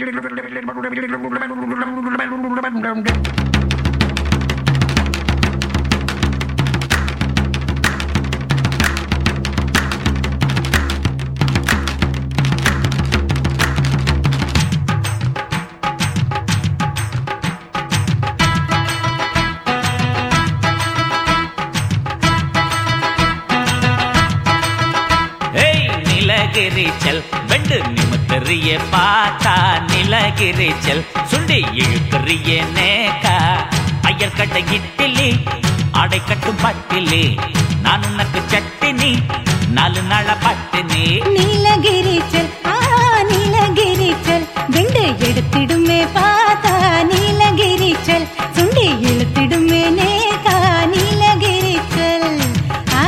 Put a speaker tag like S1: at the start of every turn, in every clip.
S1: ஏய் நிலகிரிச்சல் வெண்டு நிமித்தறிய பார்த்தா நிலகிரிச்சல் சுண்டி இழுக்கறிய நேக்கா ஐயர் கட்ட இட்டிலி ஆடை கட்டும் பட்டிலி நான் உனக்கு சட்டினி நாலு நாள பட்டினி
S2: நீலகிரிச்சல் ஆ நீலகிரிச்சல் வெண்டு எடுத்திடுமே பார்த்தா நீலகிரிச்சல் சுண்டி இழுத்திடுமே நேகா நீலகிரிச்சல் ஆ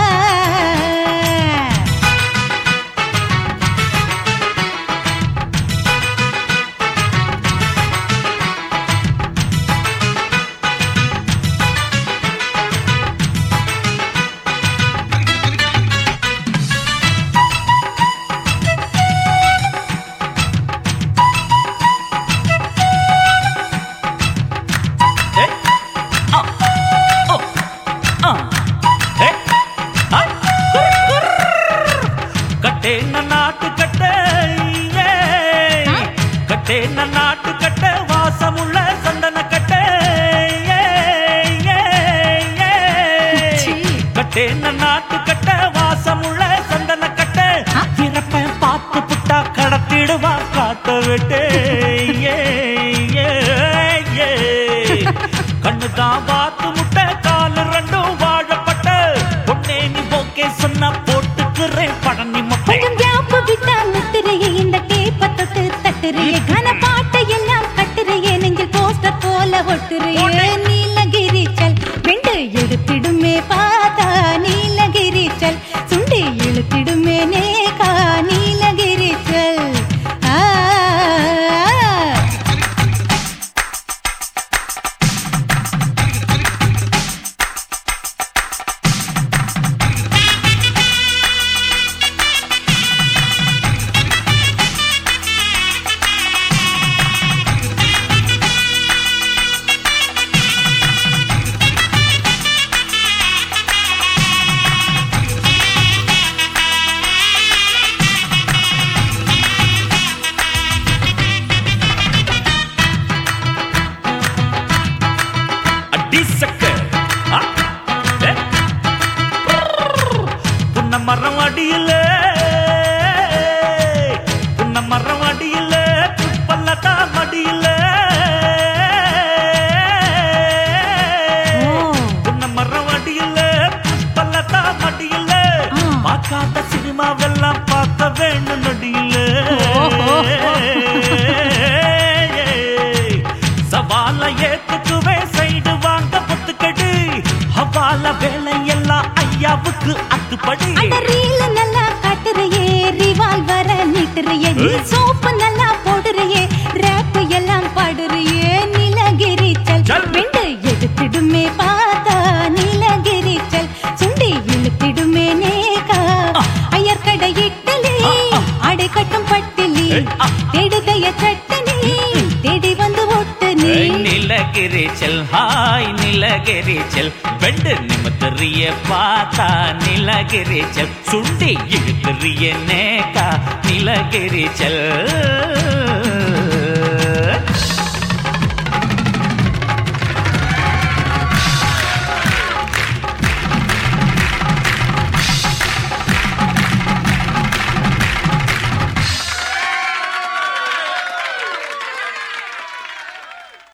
S1: ஏ, ஆ, ஓ, ஆ, ஏ, ஆ, குர், குர். கட்டேன நாட்டு கட்ட ஏ, கட்டேன நாட்டு கட்ட வாசமுள்ள சந்தன கட்ட ஏ, ஏ, ஏ.
S2: சீ.
S1: கட்டேன நாட்டு கட்ட வாசமுள்ள சந்தன கட்ட பிறப்ப பார்த்து புட்டா கடத்திடுவா காத்த விட்டு ஏ, ஏ, ஏ. கண்ணுதான் பார்த்து முட்டை காலு ரெண்டும் வாழப்பட்ட பொண்ணே நீ போக்கே சொன்னா போட்டுக்கிறேன் பழனி முட்டை
S2: கொஞ்சம் கேப்பு விட்டா முத்திரையே இந்த டேப்ப தொட்டு தட்டுறையே கன பாட்டு எல்லாம் கட்டுறையே நெஞ்சில் போஸ்டர் போல ஒட்டுறையே நீலகிரிச்சல் வெண்டு எடுத்திடுமே பார்த்தா நீலகிரிச்சல் சுண்டி இழுத்திடுமே நேகா நீலகிரிச்சல் ஆ
S1: அடி சக்க ஆ, ஏ. புன்ன மரம் அடியில புன்ன மரம் அடியில பல்லதா மடியில
S2: ஓ.
S1: புன்ன மரம் அடியில பல்லதா மடியில
S2: ஆ.
S1: பார்க்காத சினிமாவெல்லாம் பார்க்க வேணும் நடியில
S2: ஓஹோ.
S1: சவால ஏத்துக்குவே சைடு வாங்க பொத்துக்கடு ஹவால வேலையெல்லாம் ஐயாவுக்கு அத்துப்படி
S2: அந்த ரீல நல்லா காட்டுறையே ரிவால்வர நீட்டுறையே நீ சோப்பு நல்லா போடுறையே ரேப் எல்லாம் பாடுறையே நீலகிரிச்சல்
S1: சல்.
S2: வெண்டு எடுத்திடுமே பார்த்தா நீலகிரிச்சல் சுண்டி இழுத்திடுமே நேகா ஐயர் கடை இட்டலி
S1: ஆ, ஆ.
S2: அடை கட்டும் பட்டிலி
S1: ஏய், ஆ.
S2: தேடுதைய சட்டனி தேடி வந்து ஒட்டு நீ
S1: ஏய், நிலகிரிச்சல் ஹாய் நிலகிரிச்சல் வெண்டு நிமித்தறிய பார்த்தா நிலகிரிச்சல் சுண்டி இழுத்தறிய நேக்கா நிலகிரிச்சல்